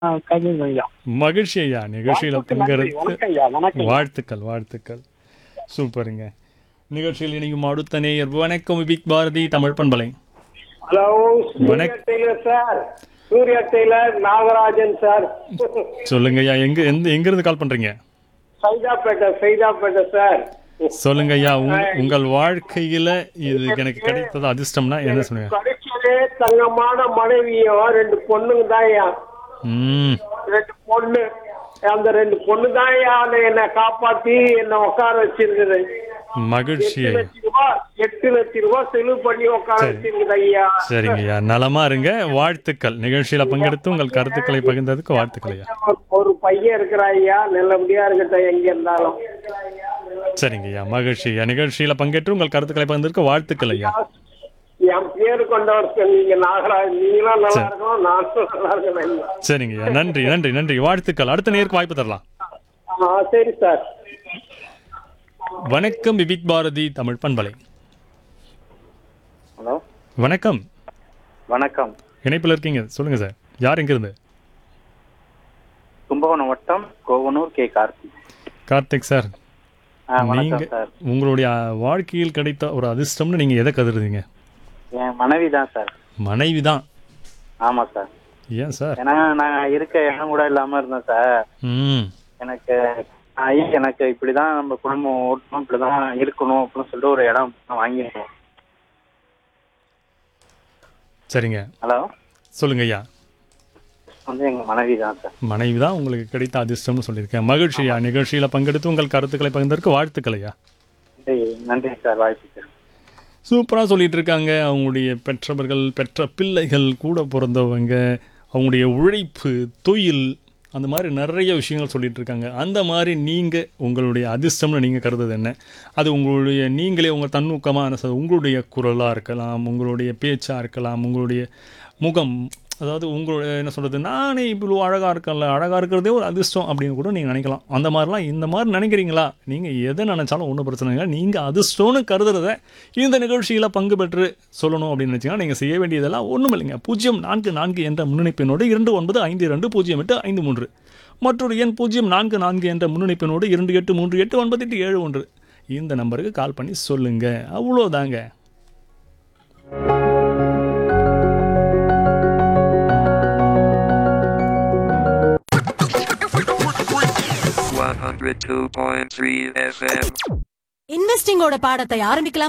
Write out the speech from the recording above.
ஆ, கவிஞர் ஐயா மகிழ்ச்சி ஐயா நிகழ்ச்சியில் வாய்ப்புக்கு நன்றி. பங்கெடுத்து வணக்கம் ஐயா வணக்கம் வாழ்த்துக்கள் வாழ்த்துக்கள் சூப்பருங்க நிகழ்ச்சியில் இணையும் அடுத்த நேயர் வணக்கம் பிக் பாரதி தமிழ் பண்பலை ஹலோ சூர்யா வணக்- tailor sir Surya tailor Nagarajan sir சொல்லுங்க ஐயா எங்க எந்த எங்க இருந்து கால் பண்றீங்க சைதாப்பேட்டை சைதாப்பேட்டை சார் சொல்லுங்க ஐயா உங்க உங்கள் வாழ்க்கையில இது எனக்கு கிடைத்தது அதிர்ஷ்டம்னா என்ன சொல்லுங்க கிடைச்சதே தங்கமான மனைவியும் ரெண்டு பொண்ணுங்க தான்யா ம் ரெண்டு பொண்ணு அந்த ரெண்டு பொண்ணு தான்யா என்னை காப்பாத்தி என்னை உட்கார வச்சிருக்குது மகிழ்ச்சி எட்டு ஐயா லட்ச ரூபாய் எட்டு லட்ச ரூபாய் செலவு பண்ணி உட்கார சரி. வச்சிருக்குது ஐயா சரிங்க ஐயா நலமா இருங்க வாழ்த்துக்கள் நிகழ்ச்சியில பங்கெடுத்து உங்கள் கருத்துக்களை பகிர்ந்ததுக்கு வாழ்த்துக்கள் ஐயா ஒரு பையன் இருக்கிறா ஐயா நல்லபடியா இருக்கட்டும் எங்க இருந்தாலும் சரிங்க ஐயா மகிழ்ச்சி ஐயா நிகழ்ச்சியில பங்கேற்று உங்கள் கருத்துக்களை பகிர்ந்ததற்கு வாழ்த்துக்கள் ஐயா என் பேரு கொண்டவர் நீங்க நாகராஜ் நீங்களும் நல்லா இருக்கணும் நானும் நல்லா இருக்கணும் ஐயா சரிங்க ஐயா நன்றி நன்றி நன்றி வாழ்த்துக்கள் அடுத்த நேருக்கு வாய்ப்பு தரலாம் ஆ சரி சார் வணக்கம் விவிக் பாரதி தமிழ் பண்பலை ஹலோ வணக்கம் வணக்கம் இணைப்பில் இருக்கீங்க சொல்லுங்க சார் யார் எங்கிருந்து கும்பகோணம் வட்டம் கோவனூர் கே கார்த்தி கார்த்திக் சார் ஆ நீங்க வணக்கம் சார் உங்களுடைய வாழ்க்கையில் கிடைத்த ஒரு அதிர்ஷ்டம்னு நீங்க எதை கருதுறீங்க என் மனைவி தான் சார் மனைவி தான் ஆமா சார் ஏன் சார் ஏன்னா நான் இருக்க இடம் கூட இல்லாம இருந்தேன் சார் ம் எனக்கு ஐ எனக்கு இப்படிதான் நம்ம குடும்பம் ஓட்டணும் இப்படிதான் இருக்கணும் அப்படின்னு சொல்லிட்டு ஒரு இடம் வாங்கிருக்கோம் சரிங்க ஹலோ சொல்லுங்க ஐயா வந்து எங்க மனைவி தான் சார் மனைவி தான் உங்களுக்கு கிடைத்த அதிர்ஷ்டம்னு சொல்லியிருக்கேன் மகிழ்ச்சி ஐயா நிகழ்ச்சியில் பங்கெடுத்து உங்கள் கருத்துக்களை பகிர்ந்ததற்கு வாழ்த்துக்கள் ஐயா நன்றி நன்றி சார் வாய்ப்புக்கு சூப்பராக சொல்லிட்டு இருக்காங்க அவங்களுடைய பெற்றவர்கள் பெற்ற பிள்ளைகள் கூட பிறந்தவங்க அவங்களுடைய உழைப்பு தொழில் அந்த மாதிரி நிறைய விஷயங்கள் சொல்லிட்டு இருக்காங்க அந்த மாதிரி நீங்கள் உங்களுடைய அதிர்ஷ்டம்னு நீங்கள் கருதுது என்ன அது உங்களுடைய நீங்களே உங்கள் தன்னூக்கமாக உங்களுடைய குரலாக இருக்கலாம் உங்களுடைய பேச்சாக இருக்கலாம் உங்களுடைய முகம் அதாவது உங்களுடைய என்ன சொல்கிறது நானே இவ்வளோ அழகாக இருக்கேன்ல அழகாக இருக்கிறதே ஒரு அதிர்ஷ்டம் அப்படின்னு கூட நீங்கள் நினைக்கலாம் அந்த மாதிரிலாம் இந்த மாதிரி நினைக்கிறீங்களா நீங்கள் எதை நினச்சாலும் ஒன்றும் பிரச்சனை இல்லை நீங்கள் அதிர்ஷ்டம்னு கருதுறத இந்த நிகழ்ச்சியில் பங்கு பெற்று சொல்லணும் அப்படின்னு நினச்சிங்கன்னா நீங்கள் செய்ய வேண்டியதெல்லாம் ஒன்றும் இல்லைங்க பூஜ்ஜியம் நான்கு நான்கு என்ற முன்னிணைப்பினோடு இரண்டு ஒன்பது ஐந்து இரண்டு பூஜ்ஜியம் எட்டு ஐந்து மூன்று மற்றொரு எண் பூஜ்ஜியம் நான்கு நான்கு என்ற முன்னிணைப்பினோடு இரண்டு எட்டு மூன்று எட்டு ஒன்பது எட்டு ஏழு ஒன்று இந்த நம்பருக்கு கால் பண்ணி சொல்லுங்கள் அவ்வளோதாங்க One hundred two point three FM. இன்வெஸ்டிங்கோட பாடத்தை ஆரம்பிக்கலாமா